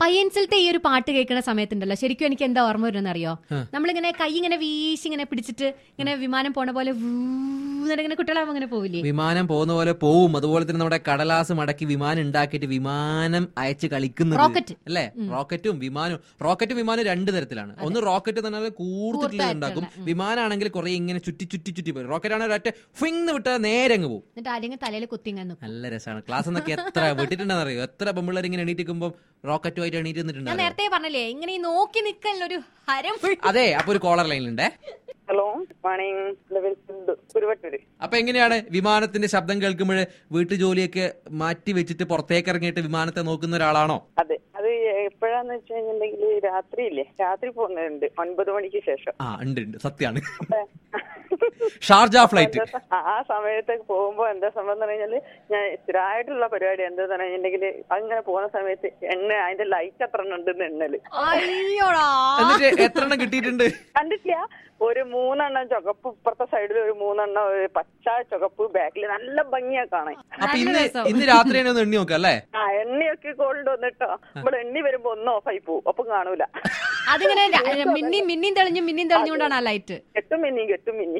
പയ്യൻസിലത്തെ ഈ ഒരു പാട്ട് കേൾക്കുന്ന സമയത്തുണ്ടല്ലോ ശരിക്കും എനിക്ക് എന്താ ഓർമ്മ വരുന്നത് അറിയോ ആ. നമ്മളിങ്ങനെ കൈ ഇങ്ങനെ വീശി ഇങ്ങനെ പിടിച്ചിട്ട് ഇങ്ങനെ വിമാനം പോണ പോലെ വൂ എന്നിട്ട് ഇങ്ങനെ കുട്ടികളാവുമ്പോ ഇങ്ങനെ പോവില്ലേ വിമാനം പോകുന്ന പോലെ പോവും അതുപോലെ തന്നെ നമ്മുടെ കടലാസ് മടക്കി വിമാനം ഉണ്ടാക്കിയിട്ട് വിമാനം അയച്ച് കളിക്കുന്നത് റോക്കറ്റ്. അല്ലേ റോക്കറ്റും വിമാനവും റോക്കറ്റും വിമാനം രണ്ട് തരത്തിലാണ് ഒന്ന് റോക്കറ്റ് എന്ന് പറഞ്ഞാൽ കൂർത്തിട്ടുള്ള കൂർത്തായിട്ടുള്ള, ഉണ്ടാക്കും വിമാനാണെങ്കിൽ കുറെ ഇങ്ങനെ ചുറ്റി ചുറ്റി ചുറ്റി പോയി റോക്കറ്റ് ആണെങ്കിൽ ഒറ്റ ഫിങ് വിട്ടാൽ നേരെ അങ്ങ് പോകും എന്നിട്ട് ആരെങ്കിലും തലയിൽ കുത്തി ഇങ്ങനെ നിൽക്കും നല്ല രസമാണ് ക്ലാസ് എന്നൊക്കെ എത്ര വിട്ടിട്ടുണ്ടെന്ന് അറിയോ എത്ര പെമ്പിള്ളേർ ഇങ്ങനെ എണീറ്റിക്കുമ്പോൾ റോക്കറ്റുമായിട്ട് എണീറ്റ് ഞാൻ നിന്നിട്ടുണ്ടാവും നേരത്തെ പറഞ്ഞില്ലേ ഇങ്ങനെ ഈ നോക്കി നിൽക്കല്ലോ ഒരു ഹരം അതെ അപ്പൊ ഒരു കോളർ ലൈനിലുണ്ടേ hello morning level food Kuruvattoor അപ്പൊ എങ്ങനെയാണ് വിമാനത്തിന്റെ ശബ്ദം കേൾക്കുമ്പോൾ വീട്ടു ജോലിയൊക്കെ മാറ്റി വെച്ചിട്ട് പുറത്തേക്ക് ഇറങ്ങിയിട്ട് വിമാനത്തെ നോക്കുന്ന ഒരാളാണോ അതെ അത് എപ്പോഴാന്ന് വെച്ച് കഴിഞ്ഞിട്ടുണ്ടെങ്കിൽ രാത്രിയില്ലേ രാത്രി പോകുന്നുണ്ട് ഒൻപത് മണിക്ക് ശേഷം ആ ഉണ്ട് ഉണ്ട് സത്യാണ് ഷാർജ ഫ്ലൈറ്റ് എന്താ സ- ആ സമയത്ത് പോകുമ്പോ എന്താ സംഭവം എന്ന് പറഞ്ഞാല് ഞാൻ സ്ഥിരമായിട്ടുള്ള പരിപാടി എന്താന്ന് പറഞ്ഞിട്ടുണ്ടെങ്കിൽ അങ്ങനെ പോകുന്ന സമയത്ത് എണ്ണ അതിന്റെ ലൈറ്റ് എത്ര ഉണ്ടെന്ന് എണ്ണല് അയ്യോടാ എന്നിട്ട് എത്ര എണ്ണം കിട്ടിയിട്ടുണ്ട് കണ്ടിട്ടില്ല ഒരു മൂന്നെണ്ണം ചുവപ്പ് ഇപ്പുറത്തെ സൈഡിൽ ഒരു മൂന്നെണ്ണം ഒരു പച്ച ചുവപ്പ് ബാക്കിൽ നല്ല ഭംഗിയാ കാണാൻ അപ്പൊ ഇന്ന് നല്ല രസം. ഇന്ന് രാത്രി തന്നെ ഒന്ന് എണ്ണി നോക്കാം അല്ലേ ആ എണ്ണയൊക്കെ കോൾഡ് വന്നിട്ടോ നമ്മൾ എണ്ണി വരുമ്പോ ഒന്നും ഓഫായി പോകും അപ്പം കാണൂല അതിങ്ങനെ ര- മിന്നി മിന്നിയും തെളിഞ്ഞും മിന്നിയും തെളിഞ്ഞുകൊണ്ടാണ് ആ ലൈറ്റ് കെട്ടും മിന്നി കെട്ടും മിന്നി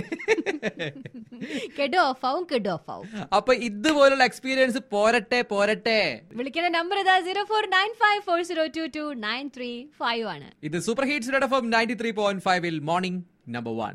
കെടു ഓഫ് ആവും കെടു ഓഫ് ആവും അപ്പൊ ഇതുപോലുള്ള എക്സ്പീരിയൻസ് പോരട്ടെ പോരട്ടെ വിളിക്കുന്ന നമ്പർ ഇതാ zero four nine five four zero two two nine three five ആണ് ഇത് super hits ninety three point ഫൈവിൽ മോർണിംഗ് നമ്പർ വൺ